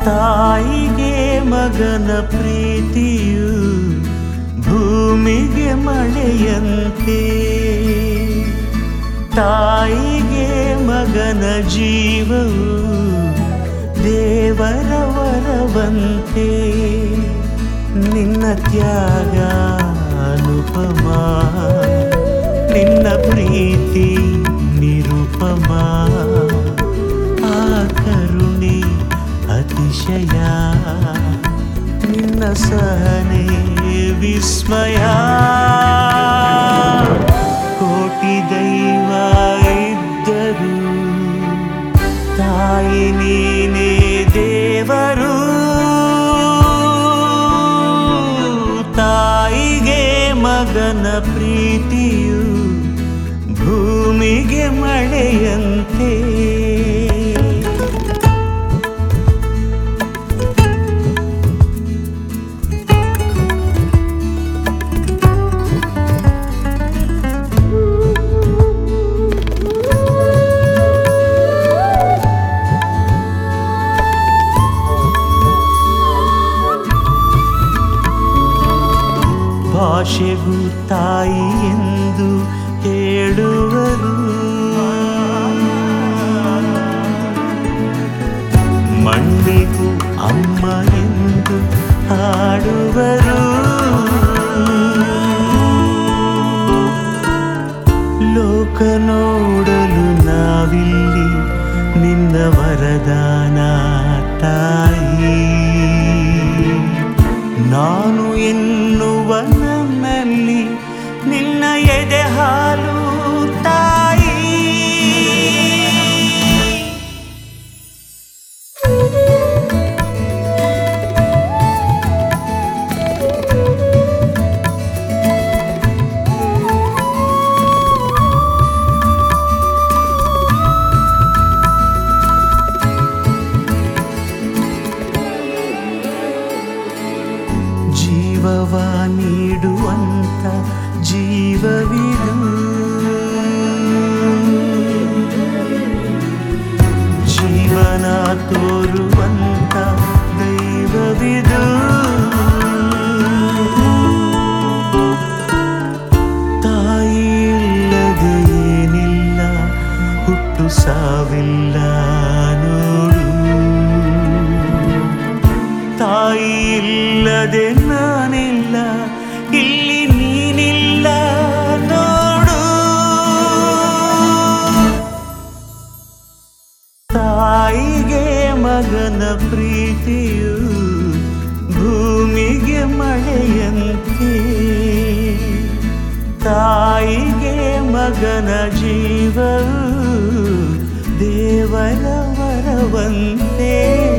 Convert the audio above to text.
ತಾಯಿಗೆ ಮಗನ ಪ್ರೀತಿಯು ಭೂಮಿಗೆ ಮಳೆಯಂತೆ ತಾಯಿಗೆ ಮಗನ ಜೀವವು ದೇವರ ವರವಂತೆ ನಿನ್ನ ತ್ಯಾಗ ಅನುಪಮ ನಿನ್ನ ಪ್ರೀತಿ ನಿರುಪಮ ಆ ಕರುಣೆ ಅತಿಶಯ ನಿನ್ನ ಸಹನೆ ವಿಸ್ಮಯ ಕೋಟಿ ದೈವ ಇದ್ದರು ತಾಯಿ ನೀನೇ ದೇವರು ತಾಯಿಗೆ ಮಗನ ಪ್ರೀತಿಯು ಭೂಮಿಗೆ ಮಳೆಯಂತೆ ಭಾಷೆಗೂ ತಾಯಿ ಎಂದು ಹೇಳುವರು ಮಣ್ಣಿಗೂ ಅಮ್ಮ ಎಂದು ಹಾಡುವರು ಲೋಕ ನೋಡಲು ನಾವಿಲ್ಲಿ ನಿನ್ನ ವರದಾನ ತಾಯಿ ನಾನು ಎನ್ನುವ ನನ್ನಲ್ಲಿ ನಿನ್ನ ಎದೆ ಹಾಲು ತಾಯಿ ಜೀವವ ನೀಡುವಂತ ಜೀವವಿದು ಜೀವನ ತೋರುವಂತ ದೈವವಿದು ತಾಯಿ ಇಲ್ಲದೆ ಏನಿಲ್ಲ ಹುಟ್ಟು ಸಾವಿಲ್ಲ ನೋಡು ತಾಯಿ ಇಲ್ಲದೆ ನಾನಿಲ್ಲ ಇಲ್ಲಿ ನೀನಿಲ್ಲ ನೋಡು ತಾಯಿಗೆ ಮಗನ ಪ್ರೀತಿಯು ಭೂಮಿಗೆ ಮಳೆಯಂತೆ ತಾಯಿಗೆ ಮಗನ ಜೀವವು ದೇವರ ವರವಂತೆ